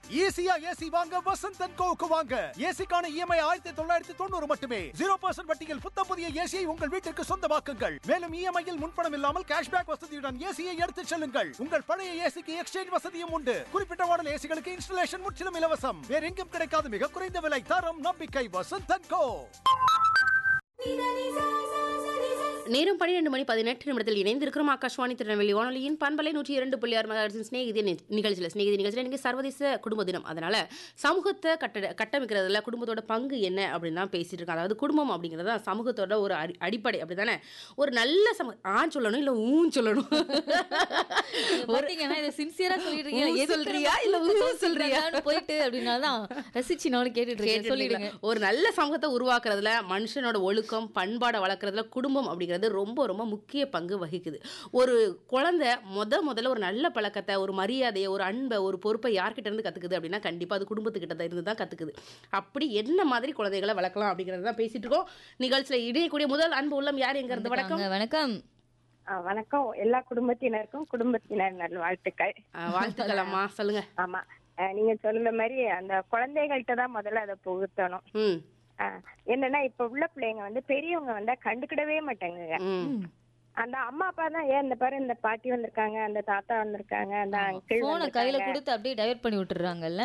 ஈஸியா ஏசி வாங்க வசந்த் அண்ட் கோவுக்கு வாங்க ஏசிக்கான இஎம்ஐ ஆயிரத்தி தொள்ளாயிரத்தி தொண்ணூறு மட்டுமே ஜீரோ பர்சன்ட் வட்டியில் புத்தம் புதிய ஏசியை உங்கள் வீட்டிற்கு சொந்தமாக்குங்கள் மேலும் இஎம்ஐயில் முன்பணம் இல்லாமல் கேஷ்பேக் வசதியுடன் ஏசியை எடுத்துச் செல்லுங்கள் உங்கள் பழைய ஏசிக்கு எக்ஸ்சேஞ்ச் வசதியும் உண்டு குறிப்பிட்ட மாடல் ஏசிகளுக்கு இன்ஸ்டலேஷன் முற்றிலும் இலவசம் வேற எங்கும் கிடைக்காத மிக குறைந்த விலை தரம் நம்பிக்கை வசந்த் அண்ட் கோ நேரம் பன்னிரெண்டு மணி பதினெட்டு நிமிடத்தில் இணைந்திருக்கிறோம் ஆகாஷ்வாணி திருநெல்வேலி வானொலியின் பண்பலை நூற்றி இரண்டு புள்ளி ஆறு மகாட்சின் ஸ்நேகிதி நி- நிகழ்ச்சியில் ஸ்நேகிதி நிகழ்ச்சியில் இன்னைக்கு சர்வதேச குடும்ப தினம் அதனால சமூகத்தை கட்ட கட்டமைக்கிறதுல குடும்பத்தோட பங்கு என்ன அப்படின்னு தான் பேசிட்டு இருக்கோம் அதாவது குடும்பம் அப்படிங்கிறது தான் சமூகத்தோட ஒரு அடி- அடிப்படை அப்படிதானே ஒரு நல்ல சம ஆ சொல்லணும் இல்லை ஊன் சொல்லணும் பாத்தீங்கன்னா இதை சின்சியரா சொல்லிட்டு இருக்கீங்க ஊ எதுக்கு சொல்றியா, நம்ம இல்ல ஊ குடும்பத்தை சொல்றியா? சொல்றான்னு போயிட்டு அப்படின்னாதான் ரசிச்சு நானும் கேட்டுட்டு இருக்கேன் கேட்டுருக்கீங்களா? சொல்லிடுங்க ஒரு நல்ல சமூகத்தை உருவாக்குறதுல மனுஷனோட ஒழுக்கம் பண்பாடை வளர்க்குறதுல குடும்பம் அப்படிங்கிறது ரொம்ப ரொம்ப முக்கிய பங்கு வகிக்குது ஒரு குழந்தை முத முதல்ல ஒரு நல்ல பழக்கத்தை ஒரு மரியாதையை ஒரு அன்பை ஒரு பொறுப்பை யார்கிட்ட இருந்து கத்துக்குது அப்படின்னா கண்டிப்பா அது குடும்பத்துக்கிட்ட தான் இருந்து தான் கத்துக்குது அப்படி என்ன மாதிரி குழந்தைகளை வளர்க்கலாம் அப்படிங்கிறது தான் பேசிட்டு இருக்கோம் நிகழ்ச்சியில இணையக்கூடிய முதல் அன்பு உள்ளம் யார் எங்க இருந்து வணக்கம் வாங்க, வணக்கம் ஆ, வணக்கம் எல்லா குடும்பத்தினருக்கும் குடும்பத்தினர் நல்வாழ்த்துக்கள் அஹ், வாழ்த்துக்கள் அம்மா சொல்லுங்க ஆமா ஆ, நீங்க சொல்ற மாதிரி அந்த குழந்தைகள்கிட்ட தான் முதல்ல அதை புகுத்தணும் ம் ஆ, என்னன்னா இப்ப உள்ள பிள்ளைங்க வந்து பெரியவங்க வந்தா கண்டுக்கிடவே மாட்டாங்க ம் அந்த அம்மா அப்பா தான் ஏன் இந்த பாரு இந்த பாட்டி வந்திருக்காங்க அந்த தாத்தா வந்திருக்காங்க அந்த அங்கிள் போனை கையில கொடுத்து அப்படியே டைவர்ட் பண்ணி விட்டுறாங்கல்ல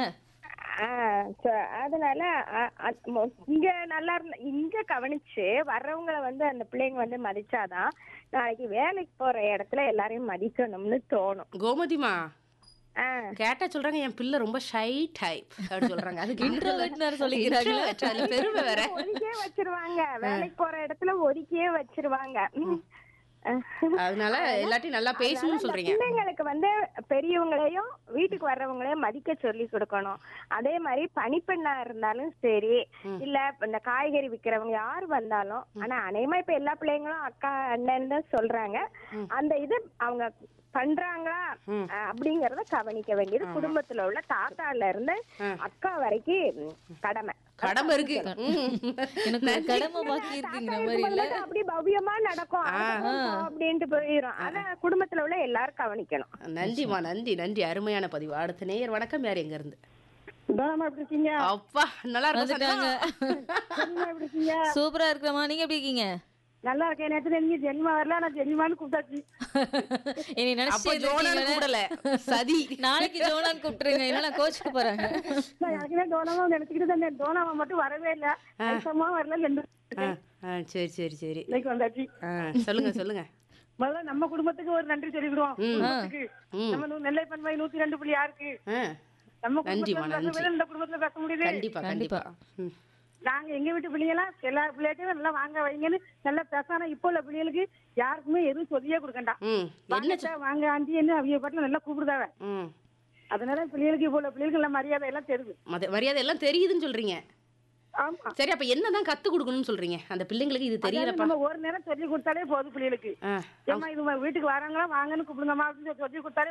அதனால ஆ, அ- மொ- இங்க நல்லா இருந்த இங்க கவனிச்சு வர்றவங்கள வந்து அந்த பிள்ளைங்க வந்து மதிச்சாதான் நாளைக்கு வேலைக்கு போற இடத்துல எல்லாரையும் மதிக்கணும்னு தோணும் கோமதிமா ஆ கேட்டா சொல்றாங்க என் பிள்ளை ரொம்ப ஷை டைப் அப்படின்னு சொல்றாங்க அதுக்கு Introvert வேற சொல்லிக்கிறாங்களே. Introvert, அதுல பெருமை வேற ஒதுக்கியே வச்சிருவாங்க வேலைக்கு போற இடத்துல ஒதுக்கியே வச்சிருவாங்க ம். அதனால எல்லாத்தையும் நல்லா பேசணும்னு அதனால சொல்றீங்க இந்த பிள்ளைங்களுக்கு வந்து பெரியவங்களையும் வீட்டுக்கு வர்றவங்களையும் மதிக்க சொல்லி கொடுக்கணும் அதே மாதிரி பணிப்பெண்ணா இருந்தாலும் சரி இல்ல இப்ப இந்த காய்கறி விக்கிறவங்க யார் வந்தாலும் ஆனா அநேகமா இப்ப எல்லா பிள்ளைங்களும் அக்கா அண்ணன் தான் சொல்றாங்க அந்த இது அவங்க பண்றாங்களா அஹ், அப்படிங்கறத கவனிக்க வேண்டியது குடும்பத்துல உள்ள தாத்தால இருந்து அக்கா வரைக்கும் கடமை கடமை இருக்கு ம். எனக்கு ஒரு கடமை பாக்கி இருக்குங்கிற மாதிரி இல்ல அப்படி பவ்யமா நடக்கும் ஆ, அப்படின்ட்டு போயிடும் அத குடும்பத்துல உள்ள எல்லாரும் கவனிக்கணும் நன்றிமா நன்றி நன்றி அருமையான பதிவு அடுத்த நேயர் வணக்கம் யார் எங்க இருந்து தானமா எப்படி இருக்கீங்க அப்பா நல்லா வந்துட்டாங்க இருக்கும் எப்படி இருக்கீங்க சூப்பரா இருக்கிறமா நீங்க எப்படி இருக்கீங்க நல்லா இருக்கேன் நேற்று நீங்க ஜென்மா வரல நான் ஜென்மான்னு கூப்பிட்டாச்சு என்னை அப்ப நினைச்சு ஜோனன் கூடல சதி நாளைக்கு ஜோனான் கூப்பிட்டுருங்க இல்லைன்னா கோச்சுக்கு போறாங்க நான் எனக்குமே டோனாமா நினைச்சுக்கிட்டு தான் டோனாமா மட்டும் வரவே இல்ல ஐசமா வரல ரெண்டு ஆ, ஆ, சரி சரி சரி இன்னைக்கு வந்தாச்சு ஆ, சொல்லுங்க சொல்லுங்க முதல்ல நம்ம குடும்பத்துக்கு ஒரு நன்றி சொல்லிக்கிடுவோம் குடும்பத்துக்கு ம். நம்ம நூ- நெல்லை பண்பாய் நூத்தி ரெண்டு புள்ளி ஆறுக்கு ஆ, நம்ம நன்றிம்மா, குடும்பத்துல நன்றி. பேச இந்த குடும்பத்துல பேச முடியுது கண்டிப்பா கண்டிப்பா ம். நாங்க எங்க வீட்டு பிள்ளைங்கலாம் எல்லா பிள்ளைகிட்டையும் நல்லா வாங்க வைங்கன்னு நல்லா பேசானா இப்போ உள்ள பிள்ளைகளுக்கு யாருக்குமே எதுவும் சொல்லியே கொடுக்கண்டா ம் என்ன வாங்க அத்தை, வாங்க ஆண்டின்னு அவிய பாட்டுல நல்லா கூப்பிடுதாவ ம் அதனால பிள்ளைகளுக்கு இப்போ உள்ள பிள்ளைகளுக்கு நல்ல மரியாதை எல்லாம் தெரியுது மத மரியாதை எல்லாம் தெரியுதுன்னு சொல்றீங்க ஆமா சரி அப்ப என்னதான் கத்து கொடுக்கணும்னு சொல்றீங்க அந்த பிள்ளைங்களுக்கு இது அதாவது தெரியலப்பா நம்ம ஒரு நேரம் சொல்லி கொடுத்தாலே போதும் பிள்ளைகளுக்கு ஆ ஏமா இது உங்க வீட்டுக்கு வராங்களா வாங்கன்னு கூப்பிடுங்கம்மா அப்படின்னு சொல்லி கொடுத்தாலே